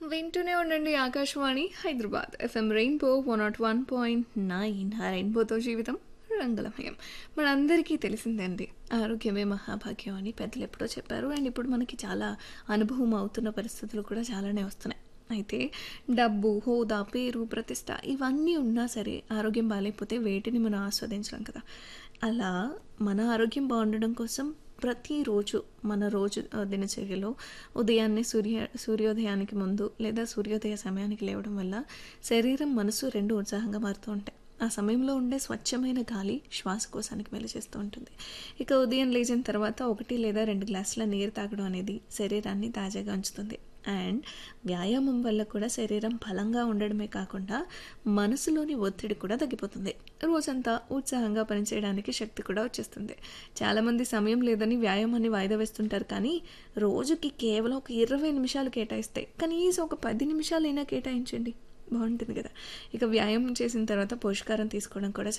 వింటూనే ఉండండి Akashvani Hyderabad FM rainbow one naught one point nine ఆ రెయిన్బోతో జీవితం రంగులమయం మనందరికీ తెలిసిందండి ఆరోగ్యమే మహాభాగ్యం అని పెద్దలు ఎప్పుడో చెప్పారు అండ్ ఇప్పుడు మనకి చాలా అనుభవం అవుతున్న పరిస్థితులు కూడా చాలానే వస్తున్నాయి అయితే డబ్బు హోదా పేరు ప్రతిష్ట ఇవన్నీ ఉన్నా సరే ఆరోగ్యం బాగాలేకపోతే వేటిని మనం ఆస్వాదించలేం కదా అలా మన ఆరోగ్యం బాగుండడం కోసం ప్రతిరోజు మన రోజు ఆ, దినచర్యలో ఉదయాన్నే సూర్య సూర్యోదయానికి ముందు లేదా సూర్యోదయ సమయానికి లేవడం వల్ల శరీరం మనసు రెండు ఉత్సాహంగా మారుతూ ఉంటాయి ఆ సమయంలో ఉండే స్వచ్ఛమైన గాలి శ్వాసకోశానికి మేలు చేస్తూ ఉంటుంది ఇక ఉదయం లేచిన తర్వాత ఒకటి లేదా రెండు గ్లాసుల నీరు తాగడం అనేది శరీరాన్ని తాజాగా ఉంచుతుంది అండ్ వ్యాయామం వల్ల కూడా శరీరం బలంగా ఉండడమే కాకుండా మనసులోని ఒత్తిడి కూడా తగ్గిపోతుంది రోజంతా ఉత్సాహంగా పనిచేయడానికి శక్తి కూడా వచ్చేస్తుంది చాలామంది సమయం లేదని వ్యాయామాన్ని వాయిదా వేస్తుంటారు కానీ రోజుకి కేవలం ఒక ఇరవై నిమిషాలు కేటాయిస్తే కనీసం ఒక పది నిమిషాలైనా కేటాయించండి బాగుంటుంది కదా ఇక వ్యాయామం చేసిన తర్వాత పోషకారం తీసుకోవడం కూడా